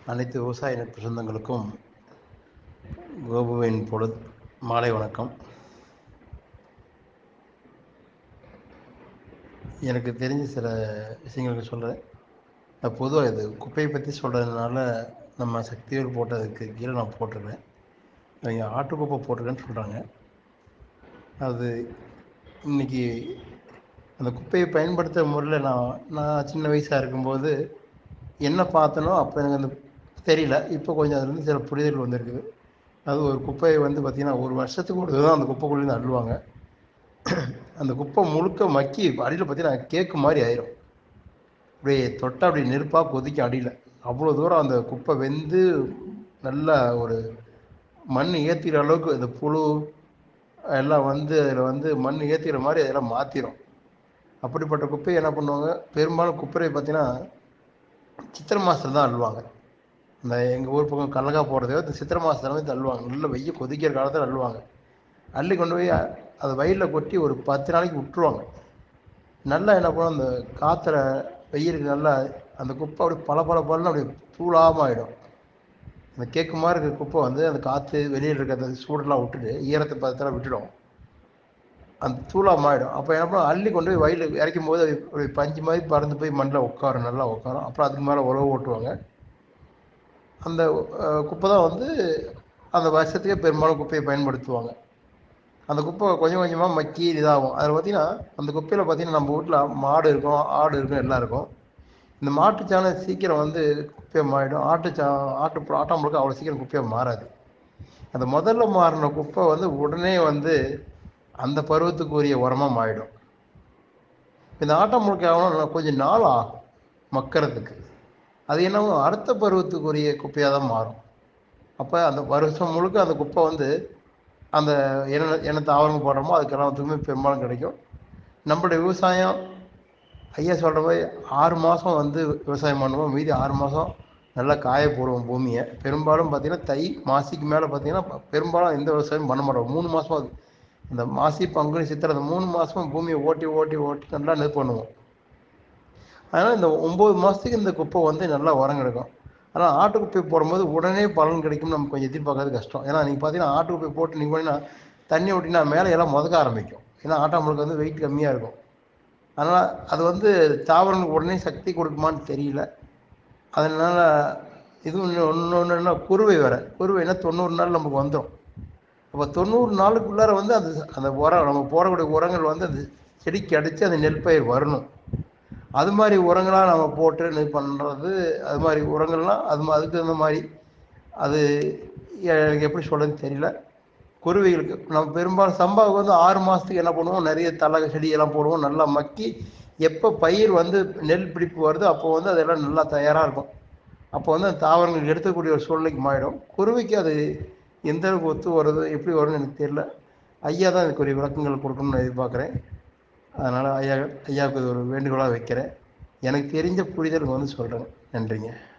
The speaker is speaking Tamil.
அனைத்து விவசாய நட்பு சொந்தங்களுக்கும் கோபுவின் பொழுது மாலை வணக்கம் எனக்கு தெரிஞ்ச சில விஷயங்களுக்கு சொல்கிறேன் பொதுவாக இது குப்பையை பற்றி சொல்கிறதுனால நம்ம சக்திவேல் போட்டதுக்கு கீழே நான் போட்டிருக்கேன் அவங்க ஆட்டுக்குப்பை போட்டிருக்கேன்னு சொல்கிறாங்க அது இன்னைக்கு அந்த குப்பையை பயன்படுத்துகிற முறையில் நான் நான் சின்ன வயசாக இருக்கும்போது என்ன பார்த்தனோ அப்போ எனக்கு அந்த தெரியல இப்போ கொஞ்சம் அதுலேருந்து சில புரிதல் வந்திருக்குது அது ஒரு குப்பையை வந்து பார்த்திங்கன்னா ஒரு வருஷத்துக்கு ஒரு தான் அந்த குப்பைக்குள்ளேருந்து அள்ளுவாங்க அந்த குப்பை முழுக்க மக்கி அடியில் பார்த்தீங்கன்னா கேக்கு மாதிரி ஆயிரும் அப்படியே தொட்டா அப்படி நெருப்பாக கொதிக்கும் அடியில் அவ்வளோ தூரம் அந்த குப்பை வெந்து நல்லா ஒரு மண் ஏற்றிக்கிற அளவுக்கு இந்த புழு எல்லாம் வந்து அதில் வந்து மண் ஏற்றிக்கிற மாதிரி அதெல்லாம் மாற்றிடும் அப்படிப்பட்ட குப்பையை என்ன பண்ணுவாங்க பெரும்பாலும் குப்பையை பார்த்தீங்கன்னா சித்திரை மாதத்துல தான் அள்ளுவாங்க இந்த எங்கள் ஊர் பக்கம் கடலக்கா போடுறதோ இந்த சித்திரை மாதத்துல வந்து தள்ளுவாங்க நல்ல வெய்ய கொதிக்கிற காலத்தில் அள்ளுவாங்க அள்ளி கொண்டு போய் அதை வயலில் கொட்டி ஒரு பத்து நாளைக்கு விட்டுருவாங்க நல்லா என்ன பண்ணும் அந்த காற்றுல வெயிலுக்கு நல்லா அந்த குப்பை அப்படி பல பல பலன்னு அப்படி தூளாமல் ஆகிடும் அந்த கேக்கு மாதிரி இருக்கிற குப்பை வந்து அந்த காற்று வெளியில் இருக்க அந்த சூடெல்லாம் விட்டுட்டு ஈரத்தை பதத்தெல்லாம் விட்டுடும் அந்த தூளாக மாறிடும் அப்போ என்ன பண்ணும் அள்ளி கொண்டு போய் வயலில் இறக்கும் போது அது ஒரு பஞ்சு மாதிரி பறந்து போய் மண்ணில் உட்காரும் நல்லா உட்காரும் அப்புறம் அதுக்கு மேலே உழவு ஓட்டுவாங்க அந்த குப்பை தான் வந்து அந்த வருஷத்துக்கே பெரும்பாலும் குப்பையை பயன்படுத்துவாங்க அந்த குப்பை கொஞ்சம் கொஞ்சமாக மக்கி இதாகும் அதில் பார்த்தீங்கன்னா அந்த குப்பையில் பார்த்தீங்கன்னா நம்ம வீட்டில் மாடு இருக்கும் ஆடு இருக்கும் எல்லாம் இருக்கும் இந்த மாட்டுச்சாணம் சீக்கிரம் வந்து குப்பையை மாறிடும் ஆட்டுச்சா ஆட்டு ஆட்டாம்பளுக்கு அவ்வளோ சீக்கிரம் குப்பையை மாறாது அந்த முதல்ல மாறின குப்பை வந்து உடனே வந்து அந்த பருவத்துக்குரிய உரமாக மாறிடும் இந்த ஆட்டம் முழுக்க ஆகணும் கொஞ்சம் நாள் ஆகும் மக்கறதுக்கு அது என்னவோ அடுத்த பருவத்துக்குரிய குப்பையாக தான் மாறும் அப்போ அந்த வருஷம் முழுக்க அந்த குப்பை வந்து அந்த என்ன என்ன தாவரங்கள் போடுறோமோ அதுக்கு எல்லாத்துக்குமே பெரும்பாலும் கிடைக்கும் நம்மளுடைய விவசாயம் ஐயா சொல்கிற மாதிரி ஆறு மாதம் வந்து விவசாயம் பண்ணுவோம் மீதி ஆறு மாதம் நல்லா காய போடுவோம் பூமியை பெரும்பாலும் பார்த்திங்கன்னா தை மாசிக்கு மேலே பார்த்திங்கன்னா பெரும்பாலும் எந்த விவசாயம் பண்ண மாட்டோம் மூணு மாதம் அது இந்த மாசி பங்குனி சித்திரை அந்த மூணு மாதமும் பூமியை ஓட்டி ஓட்டி ஓட்டி நல்லா நெல் பண்ணுவோம் அதனால் இந்த ஒம்பது மாதத்துக்கு இந்த குப்பை வந்து நல்லா உரம் கிடைக்கும் ஆனால் ஆட்டு குப்பை போடும்போது உடனே பலன் கிடைக்கும் நம்ம கொஞ்சம் எதிர்பார்க்கறது கஷ்டம் ஏன்னா நீங்கள் பார்த்தீங்கன்னா ஆட்டு குப்பை போட்டு நீங்கள் பண்ணினா தண்ணி ஓட்டினா மேலே எல்லாம் முதக்க ஆரம்பிக்கும் ஏன்னா ஆட்டாம்பளுக்கு வந்து வெயிட் கம்மியாக இருக்கும் அதனால் அது வந்து தாவரங்களுக்கு உடனே சக்தி கொடுக்குமான்னு தெரியல அதனால் இது ஒன்று ஒன்று ஒன்றுனா குருவை வேறு குருவைனா தொண்ணூறு நாள் நமக்கு வந்துடும் அப்போ தொண்ணூறு நாளுக்குள்ளார வந்து அந்த அந்த உரம் நம்ம போடக்கூடிய உரங்கள் வந்து அந்த செடிக்கு அடித்து அந்த நெல் பயிர் வரணும் அது மாதிரி உரங்களாக நம்ம போட்டு நெல் பண்ணுறது அது மாதிரி உரங்கள்லாம் அது அதுக்கு தகுந்த மாதிரி அது எனக்கு எப்படி சொல்கிறதுன்னு தெரியல குருவிகளுக்கு நம்ம பெரும்பாலும் சம்பாவுக்கு வந்து ஆறு மாதத்துக்கு என்ன பண்ணுவோம் நிறைய தலை செடியெல்லாம் போடுவோம் நல்லா மக்கி எப்போ பயிர் வந்து நெல் பிடிப்பு வருதோ அப்போ வந்து அதெல்லாம் நல்லா தயாராக இருக்கும் அப்போ வந்து அந்த தாவரங்கள் எடுக்கக்கூடிய ஒரு சூழ்நிலைக்கு மாறிடும் குருவிக்கு அது எந்த அளவுக்கு ஒத்து வருது எப்படி வரும்னு எனக்கு தெரியல ஐயா தான் இதுக்கு ஒரு விளக்கங்கள் கொடுக்கணும்னு எதிர்பார்க்குறேன் அதனால் ஐயா ஐயாவுக்கு இது ஒரு வேண்டுகோளாக வைக்கிறேன் எனக்கு தெரிஞ்ச புரிதலுக்கு வந்து சொல்கிறேங்க நன்றிங்க